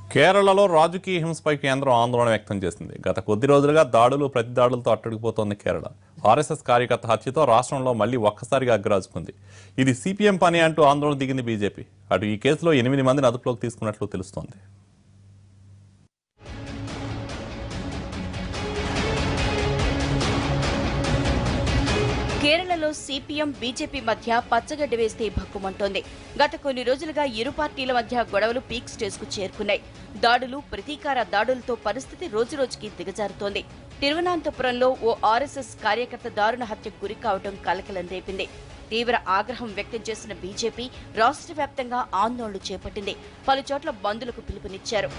కేరళలో రాజకీయ హింసపై కేంద్రం ఆందోళన వ్యక్తం చేసింది గత కొద్ది రోజులుగా దాడులు ప్రతి దాడులతో అట్టుడిపోతోంది కేరళ ఆర్ఎస్ఎస్ కార్యకర్త హత్యతో రాష్ట్రంలో మళ్లీ ఒక్కసారిగా అగ్రాజుకుంది ఇది సిపిఎం పని అంటూ ఆందోళన దిగింది బీజేపీ అటు ఈ కేసులో ఎనిమిది మందిని అదుపులోకి తీసుకున్నట్లు తెలుస్తోంది కేరళలో సిపిఎం బీజేపీ మధ్య పచ్చగడ్డి వేస్తే భక్కుమంటోంది గత కొన్ని రోజులుగా ఇరు పార్టీల మధ్య గొడవలు పీక్ స్టేజ్ కు చేరుకున్నాయి దాడులు ప్రతీకార దాడులతో పరిస్థితి రోజురోజుకి దిగజారుతోంది తిరువనంతపురంలో ఓ ఆర్ఎస్ఎస్ కార్యకర్త దారుణ హత్యకు గురి కావడం కలకలం రేపింది తీవ్ర ఆగ్రహం వ్యక్తం చేసిన బీజేపీ రాష్ట్ర వ్యాప్తంగా ఆందోళనలు చేపట్టింది పలు చోట్ల బంద్లకు పిలుపునిచ్చారు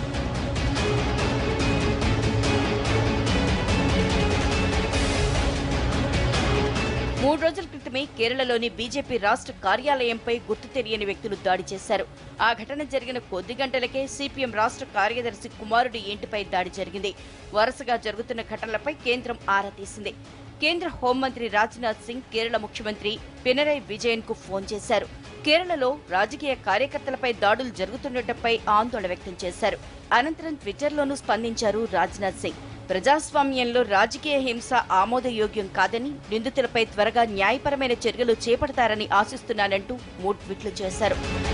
మూడు రోజుల క్రితమే కేరళలోని బీజేపీ రాష్ట్ర కార్యాలయంపై గుర్తు తెలియని వ్యక్తులు దాడి చేశారు ఆ ఘటన జరిగిన కొద్ది గంటలకే సిపిఎం రాష్ట్ర కార్యదర్శి కుమారుడి ఇంటిపై దాడి జరిగింది వరుసగా జరుగుతున్న ఘటనలపై కేంద్రం ఆరా తీసింది కేంద్ర హోంమంత్రి రాజ్నాథ్ సింగ్ కేరళ ముఖ్యమంత్రి పినరయ్ విజయన్ కు ఫోన్ చేశారు కేరళలో రాజకీయ కార్యకర్తలపై దాడులు జరుగుతుండటంపై ఆందోళన వ్యక్తం చేశారు అనంతరం ట్విట్టర్లోనూ స్పందించారు రాజ్నాథ్ సింగ్ ప్రజాస్వామ్యంలో రాజకీయ హింస ఆమోదయోగ్యం కాదని నిందితులపై త్వరగా న్యాయపరమైన చర్యలు చేపడతారని ఆశిస్తున్నానంటూ మూడు ట్వీట్లు చేశారు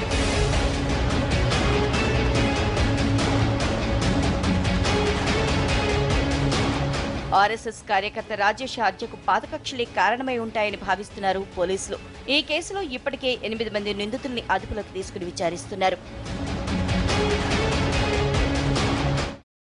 ఆర్ఎస్ఎస్ కార్యకర్త రాజేష్ హత్యకు పాతకక్షలే కారణమై ఉంటాయని భావిస్తున్నారు పోలీసులు ఈ కేసులో ఇప్పటికే ఎనిమిది మంది నిందితుల్ని అదుపులోకి తీసుకుని విచారిస్తున్నారు